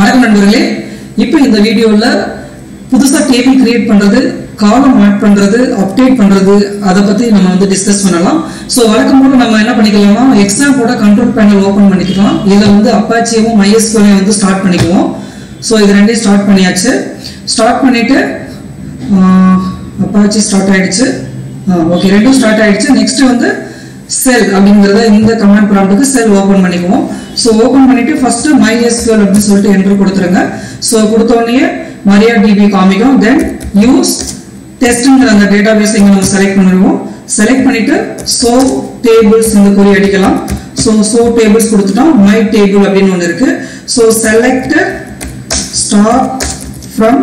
வணக்கம் நண்பர்களே இப்போ இந்த வீடியோவில் புதுசாக டேபிள் கிரியேட் பண்ணுறது காலம் ஆட் பண்ணுறது அப்டேட் பண்ணுறது அதை பற்றி நம்ம வந்து டிஸ்கஸ் பண்ணலாம் ஸோ வழக்கம் போல நம்ம என்ன பண்ணிக்கலாம்னா எக்ஸாம்போட கண்ட்ரோல் பேனல் ஓப்பன் பண்ணிக்கலாம் இதில் வந்து அப்பாச்சியும் மைஎஸ்கோலையும் வந்து ஸ்டார்ட் பண்ணிக்குவோம் ஸோ இது ரெண்டையும் ஸ்டார்ட் பண்ணியாச்சு ஸ்டார்ட் பண்ணிவிட்டு அப்பாச்சி ஸ்டார்ட் ஆயிடுச்சு ஓகே ரெண்டும் ஸ்டார்ட் ஆயிடுச்சு நெக்ஸ்ட் வந்து செல் அப்படிங்கிறத இந்த கமாண்ட் ப்ராம்ப்ட்டுக்கு செல் ஓப்பன் பண்ணிக்குவோம் ஸோ ஓப்பன் பண்ணிட்டு ஃபர்ஸ்ட் மை எஸ்கியூஎல் அப்படின்னு சொல்லிட்டு என்ட்ரு கொடுத்துருங்க ஸோ கொடுத்தோடனே மரியா டிபி காமிக்கும் தென் யூஸ் டெஸ்ட்டுங்கிற அந்த டேட்டா பேஸ் இங்கே நம்ம செலக்ட் பண்ணிடுவோம் செலக்ட் பண்ணிட்டு சோ டேபிள்ஸ் இந்த குறி அடிக்கலாம் ஸோ சோ டேபிள்ஸ் கொடுத்துட்டோம் மை டேபிள் அப்படின்னு ஒன்று இருக்கு so select star from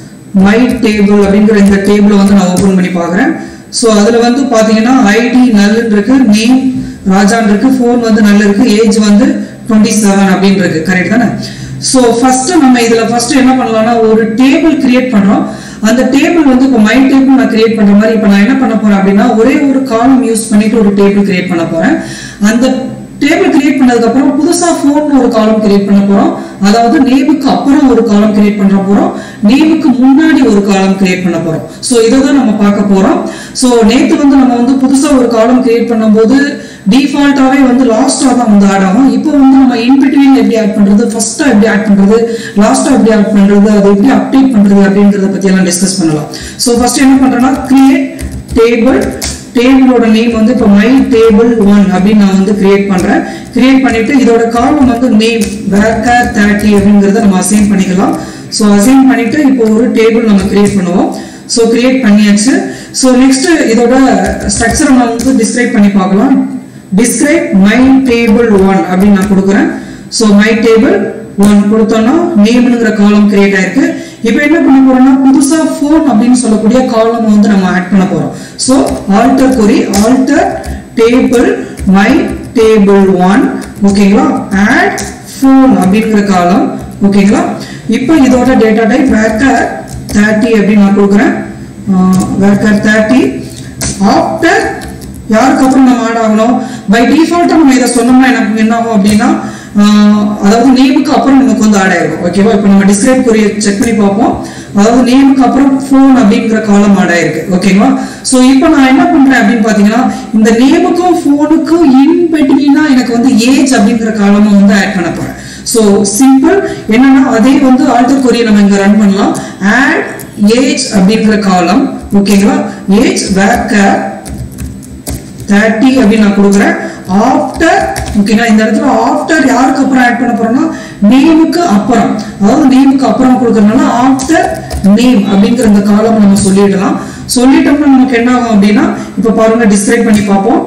my table அப்படிங்கிற இந்த டேபிளை வந்து நான் ஓப்பன் பண்ணி பார்க்குறேன் ஸோ அதில் வந்து பார்த்தீங்கன்னா ஐடி நல்லுன்னு இருக்கு நேம் ராஜான் இருக்கு ஃபோன் வந்து நல்ல இருக்கு ஏஜ் வந்து டுவெண்ட்டி செவன் அப்படின்னு இருக்கு கரெக்ட் தானே ஸோ ஃபர்ஸ்ட் நம்ம இதில் ஃபர்ஸ்ட் என்ன பண்ணலாம்னா ஒரு டேபிள் கிரியேட் பண்ணுறோம் அந்த டேபிள் வந்து இப்போ மை டேபிள் நான் கிரியேட் பண்ற மாதிரி இப்போ நான் என்ன பண்ண போறேன் அப்படின்னா ஒரே ஒரு காலம் யூஸ் பண்ணிட்டு ஒரு டேபிள் கிரியேட் பண்ண போறேன் அந்த டேபிள் கிரியேட் பண்ணதுக்கு அப்புறம் புதுசா ஃபோன் ஒரு காலம் கிரியேட் பண்ண போறோம் அதாவது நேமுக்கு அப்புறம் ஒரு காலம் கிரியேட் பண்ண போறோம் நேமுக்கு முன்னாடி ஒரு காலம் கிரியேட் பண்ண போறோம் ஸோ இதை தான் நம்ம பார்க்க போறோம் ஸோ நேத்து வந்து நம்ம வந்து புதுசா ஒரு காலம் கிரியேட் பண்ணும்போது டிஃபால்ட்டாவே வந்து லாஸ்டா தான் வந்து ஆட் ஆகும் இப்போ வந்து நம்ம இன்பிட்வீன் எப்படி ஆட் பண்றது ஃபர்ஸ்டா எப்படி ஆட் பண்றது லாஸ்டா எப்படி ஆட் பண்றது அதை எப்படி அப்டேட் பண்றது அப்படின்றத பத்தி எல்லாம் டிஸ்கஸ் பண்ணலாம் ஸோ ஃபர்ஸ்ட் என்ன பண்றேன்னா கிரியேட் டேபிள் டேபிளோட நேம் வந்து இப்போ மை டேபிள் ஒன் அப்படின்னு நான் வந்து கிரியேட் பண்றேன் கிரியேட் பண்ணிட்டு இதோட காலம் வந்து நேம் வேக்கர் தேர்ட்டி அப்படிங்கிறத நம்ம அசைன் பண்ணிக்கலாம் ஸோ அசைன் பண்ணிட்டு இப்போ ஒரு டேபிள் நம்ம கிரியேட் பண்ணுவோம் ஸோ கிரியேட் பண்ணியாச்சு ஸோ நெக்ஸ்ட் இதோட ஸ்ட்ரக்சரை நான் வந்து டிஸ்கிரைப் பண்ணி பார்க்கலாம் டிஸ்கிரைப் மை டேபிள் ஒன் அப்படின்னு நான் கொடுக்குறேன் ஸோ மை டேபிள் ஒன் கொடுத்தோம்னா நேம்னுங்கிற காலம் கிரியேட் ஆயிருக்கு இப்போ என்ன பண்ண போறோம்னா புதுசா ஃபோன் அப்படின்னு சொல்லக்கூடிய காலம் வந்து நம்ம ஆட் பண்ண போறோம் so alter query alter table my table one ஓகேங்களா ஆட் ஃபோன் அப்படிங்கிற காலம் ஓகேங்களா இப்போ இதோட டேட்டா டைப் வேக்கர் தேர்ட்டி அப்படின்னு நான் கொடுக்குறேன் வேக்கர் தேர்ட்டி ஆஃப்டர் யாருக்கு அப்புறம் நம்ம ஆட் ஆகணும் பை டிஃபால்ட்டாக நம்ம இதை சொன்னோம்னா எனக்கு என்ன ஆகும் அப்படின்னா அதாவது நேமுக்கு அப்புறம் நமக்கு வந்து ஆட் ஆயிருக்கும் ஓகேவா இப்போ நம்ம டிஸ்கிரைப் குறிய செக் பண்ணி பார்ப்போம் அதாவது நேமுக்கு அப்புறம் ஃபோன் அப்படிங்கிற காலம் ஆட் ஆயிருக்கு ஓகேவா ஸோ இப்போ நான் என்ன பண்றேன் அப்படின்னு பார்த்தீங்கன்னா இந்த நேமுக்கும் ஃபோனுக்கும் இன் பெட்வீனா எனக்கு வந்து ஏஜ் அப்படிங்கிற காலமும் வந்து ஆட் பண்ண போறேன் ஸோ சிம்பிள் என்னன்னா அதே வந்து ஆல்டர் கொரிய நம்ம இங்க ரன் பண்ணலாம் ஆட் ஏஜ் அப்படிங்கிற காலம் ஓகேங்களா ஏஜ் வேக்கர் தேர்ட்டி அப்படின்னு நான் கொடுக்குறேன் ஆஃப்டர் ஓகேங்களா இந்த இடத்துல ஆஃப்டர் யாருக்கு அப்புறம் ஆட் பண்ண போறோம்னா நேமுக்கு அப்புறம் அதாவது நேமுக்கு அப்புறம் கொடுக்கறதுனால ஆஃப்டர் நேம் அப்படிங்கிற இந்த காலம் நம்ம சொல்லிடலாம் சொல்லிட்டோம்னா நமக்கு என்ன ஆகும் அப்படின்னா இப்போ பாருங்க டிஸ்கிரைப் பண்ணி பார்ப்போம்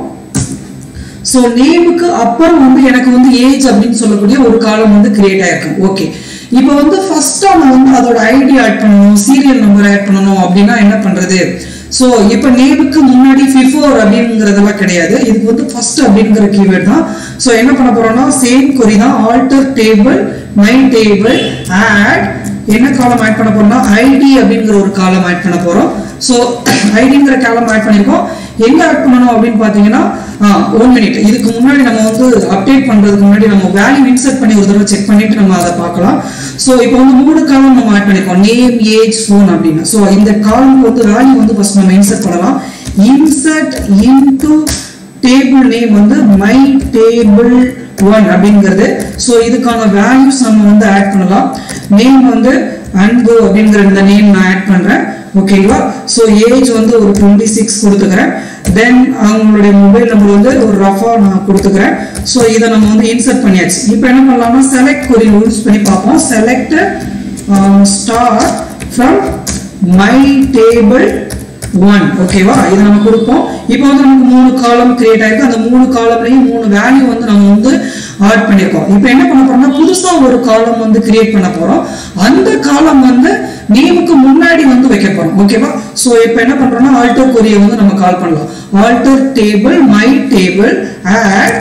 ஸோ நேமுக்கு அப்புறம் வந்து எனக்கு வந்து ஏஜ் அப்படின்னு சொல்லக்கூடிய ஒரு காலம் வந்து கிரியேட் ஆயிருக்கும் ஓகே இப்போ வந்து ஃபர்ஸ்டா நான் வந்து அதோட ஐடி ஆட் பண்ணணும் சீரியல் நம்பர் ஆட் பண்ணணும் அப்படின்னா என்ன பண்றது ஸோ இப்போ நேமுக்கு முன்னாடி ஃபிஃபோர் அப்படிங்கிறதெல்லாம் கிடையாது இதுக்கு வந்து ஃபர்ஸ்ட் அப்படிங்கிற கீவேர்ட் தான் ஸோ என்ன பண்ண போறோம்னா சேம் கொரி தான் alter table my table add என்ன காலம் ஆட் பண்ண போறோம்னா ஐடி அப்படிங்கிற ஒரு காலம் ஆட் பண்ண போறோம் ஸோ ஐடிங்கிற காலம் ஆட் பண்ணிருக்கோம் எங்க ஆட் பண்ணணும் அப்படின்னு பாத்தீங்கன்னா ஒன் மினிட் இதுக்கு முன்னாடி நம்ம வந்து அப்டேட் பண்றதுக்கு முன்னாடி நம்ம வேல்யூ இன்சர்ட் பண்ணி ஒரு தடவை செக் பண்ணிட்டு நம்ம அதை பார்க்கலாம் ஸோ இப்போ வந்து மூணு காலம் நம்ம ஆட் பண்ணிருக்கோம் நேம் ஏஜ் ஃபோன் அப்படின்னு ஸோ இந்த காலம் வந்து வேல்யூ வந்து ஃபர்ஸ்ட் நம்ம இன்சர்ட் பண்ணலாம் இன்சர்ட் இன்டு டேபிள் நேம் வந்து மை டேபிள் ஒன் அப்படிங்கிறது ஸோ இதுக்கான வேல்யூஸ் நம்ம வந்து ஆட் பண்ணலாம் நேம் வந்து அன்பு அப்படிங்கிற இந்த நேம் நான் ஆட் பண்றேன் ஓகேங்களா ஸோ ஏஜ் வந்து ஒரு டுவெண்ட்டி சிக்ஸ் கொடுத்துக்கிறேன் தென் அவங்களுடைய மொபைல் நம்பர் வந்து ஒரு ரஃபா நான் கொடுத்துக்கிறேன் ஸோ இதை நம்ம வந்து இன்சர்ட் பண்ணியாச்சு இப்போ என்ன பண்ணலாம்னா செலக்ட் கொரி யூஸ் பண்ணி பார்ப்போம் select star from my table one ஓகேவா இதை நம்ம கொடுப்போம் இப்போ வந்து நமக்கு மூணு காலம் கிரியேட் ஆயிருக்கு அந்த மூணு காலம்லயும் மூணு வேல்யூ வந்து நம்ம வந்து ஆட் பண்ணியிருக்கோம் இப்போ என்ன பண்ண போறோம்னா புதுசா ஒரு காலம் வந்து கிரியேட் பண்ண போறோம் அந்த காலம் வந்து நேமுக்கு முன்னாடி வந்து வைக்க போறோம் ஓகேவா ஸோ இப்போ என்ன பண்றோம்னா ஆல்டர் கொரியை வந்து நம்ம கால் பண்ணலாம் alter table my table add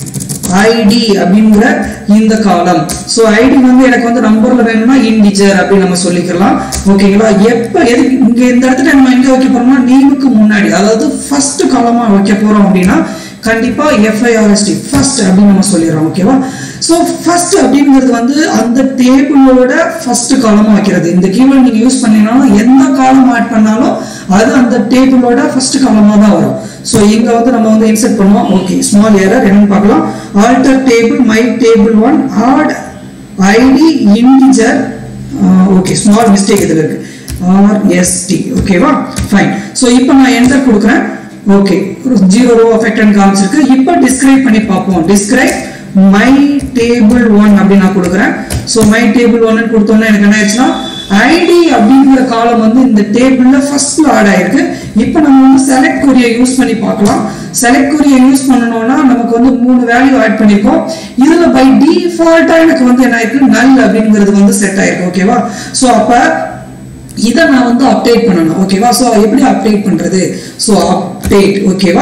ID அப்படிங்கிற இந்த காலம் ஸோ ஐடி வந்து எனக்கு வந்து நம்பர்ல வேணும்னா இன்டிஜர் அப்படின்னு நம்ம சொல்லிக்கலாம் ஓகேங்களா எப்ப எதுக்கு இங்க இந்த இடத்துல நம்ம எங்க வைக்க போறோம்னா நேமுக்கு முன்னாடி அதாவது ஃபர்ஸ்ட் காலமா வைக்க போறோம் அப்படின்னா கண்டிப்பா எஃப்ஐஆர்எஸ்டி ஃபர்ஸ்ட் அப்படின்னு நம்ம சொல்லிடுறோம் ஓகேவா ஸோ ஃபர்ஸ்ட் அப்படிங்கிறது வந்து அந்த டேபிளோட ஃபர்ஸ்ட் காலமா வைக்கிறது இந்த கீவேர்ட் நீங்க யூஸ் பண்ணீங்கனாலும் எந்த காலம் ஆட் பண்ணாலும் அது அந்த டேபிளோட ஃபர்ஸ்ட் காலமா தான் வரும் ஸோ இங்க வந்து நம்ம வந்து இன்செர்ட் பண்ணுவோம் ஓகே ஸ்மால் ஏரர் என்னன்னு பார்க்கலாம் alter table my table one add ID integer okay small mistake இதுல இருக்கு ஆர்எஸ்டி ஓகேவா ஃபைன் ஸோ இப்போ நான் என்டர் கொடுக்குறேன் ஓகே ஜீரோ ரோ அஃபெக்ட் காமிச்சிருக்கு இப்போ டிஸ்கிரைப் பண்ணி பார்ப்போம் டிஸ்கிரைப் மை டேபிள் ஒன் அப்படின்னு நான் கொடுக்குறேன் ஸோ மை டேபிள் ஒன்னு கொடுத்தோன்னே எனக்கு என்ன ஆயிடுச்சுன்னா ஐடி அப்படிங்கிற காலம் வந்து இந்த டேபிள்ல ஃபர்ஸ்ட்ல ஆட் ஆயிருக்கு இப்போ நம்ம வந்து செலக்ட் கொரியை யூஸ் பண்ணி பார்க்கலாம் செலக்ட் கொரியை யூஸ் பண்ணணும்னா நமக்கு வந்து மூணு வேல்யூ ஆட் பண்ணிருக்கோம் இதுல பை டிஃபால்ட்டா எனக்கு வந்து என்ன ஆயிருக்கு நல் அப்படிங்கிறது வந்து செட் ஆயிருக்கு ஓகேவா ஸோ அப்ப இதை நான் வந்து அப்டேட் பண்ணணும் ஓகேவா ஸோ எப்படி அப்டேட் பண்றது ஸோ அப்டேட் ஓகேவா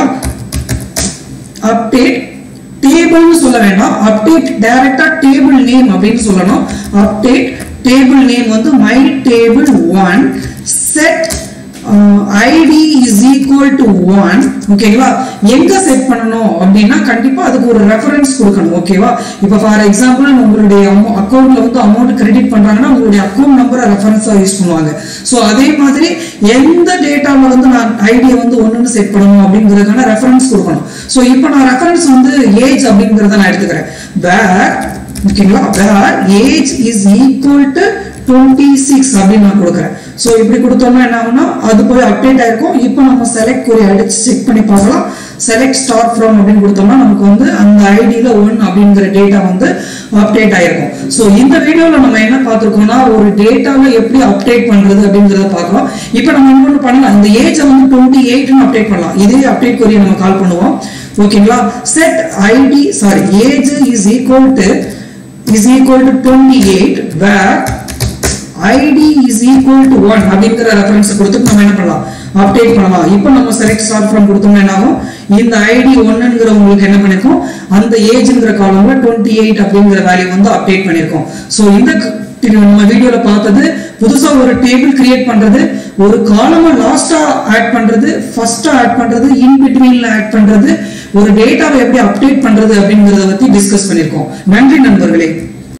அப்டேட் டேபிள்னு சொல்ல வேண்டாம் அப்டேட் டைரக்டா டேபிள் நேம் அப்படின்னு சொல்லணும் அப்டேட் டேபிள் நேம் வந்து my table one set ID is equal to one ஓகேங்களா எங்க செட் பண்ணணும் அப்படின்னா கண்டிப்பா அதுக்கு ஒரு ரெஃபரன்ஸ் கொடுக்கணும் ஓகேவா இப்போ ஃபார் எக்ஸாம்பிள் உங்களுடைய அக்கௌண்ட்ல வந்து அமௌண்ட் கிரெடிட் பண்றாங்கன்னா உங்களுடைய அக்கௌண்ட் நம்பரை ரெஃபரன்ஸா யூஸ் பண்ணுவாங்க ஸோ அதே மாதிரி எந்த டேட்டாவில் வந்து நான் ஐடியை வந்து ஒன்றுன்னு செட் பண்ணணும் அப்படிங்கிறதுக்கான ரெஃபரன்ஸ் கொடுக்கணும் ஸோ இப்போ நான் ரெஃபரன்ஸ் வந்து ஏஜ் அப்படிங்கிறத நான் எடுத்துக்கிறேன் வேர் ஓகேங்களா where age is equal to twenty six அப்படின்னு நான் கொடுக்குறேன் ஸோ இப்படி கொடுத்தோம்னா என்ன ஆகும்னா அது போய் அப்டேட் ஆயிருக்கும் இப்போ நம்ம செலக்ட் கொரி அடிச்சு செக் பண்ணி பார்க்கலாம் செலக்ட் ஸ்டார்ட் ஃப்ரம் அப்படின்னு கொடுத்தோம்னா நமக்கு வந்து அந்த ஐடியில் ஒன் அப்படிங்கிற டேட்டா வந்து அப்டேட் ஆயிருக்கும் ஸோ இந்த வீடியோவில் நம்ம என்ன பார்த்துருக்கோம்னா ஒரு டேட்டாவை எப்படி அப்டேட் பண்ணுறது அப்படிங்கிறத பார்க்கலாம் இப்போ நம்ம இன்னொன்று பண்ணலாம் இந்த ஏஜை வந்து டுவெண்ட்டி எயிட்னு அப்டேட் பண்ணலாம் இதே அப்டேட் கொரிய நம்ம கால் பண்ணுவோம் ஓகேங்களா set ID sorry age is equal to is equal to twenty eight where ID is equal to one அப்படிங்கிற ரெஃபரன்ஸ் கொடுத்துட்டு நம்ம என்ன பண்ணலாம் அப்டேட் பண்ணலாம் இப்போ நம்ம செலக்ட் ஸ்டார்ட் ஃப்ரம் கொடுத்தோம்னா என்ன ஆகும் இந்த ஐடி ஒன்னுங்கிற உங்களுக்கு என்ன பண்ணிருக்கோம் அந்த ஏஜ்ங்கிற காலம்ல டுவெண்ட்டி எயிட் அப்படிங்கிற வேல்யூ வந்து அப்டேட் பண்ணிருக்கோம் ஸோ இந்த நம்ம வீடியோல பார்த்தது புதுசா ஒரு டேபிள் கிரியேட் பண்றது ஒரு காலமா லாஸ்டா ஆட் பண்றது ஃபர்ஸ்டா ஆட் பண்றது இன் பிட்வீன்ல ஆட் பண்றது ஒரு டேட்டாவை எப்படி அப்டேட் பண்றது அப்படிங்கறத பத்தி டிஸ்கஸ் பண்ணிருக்கோம் நன்றி நண்பர்களே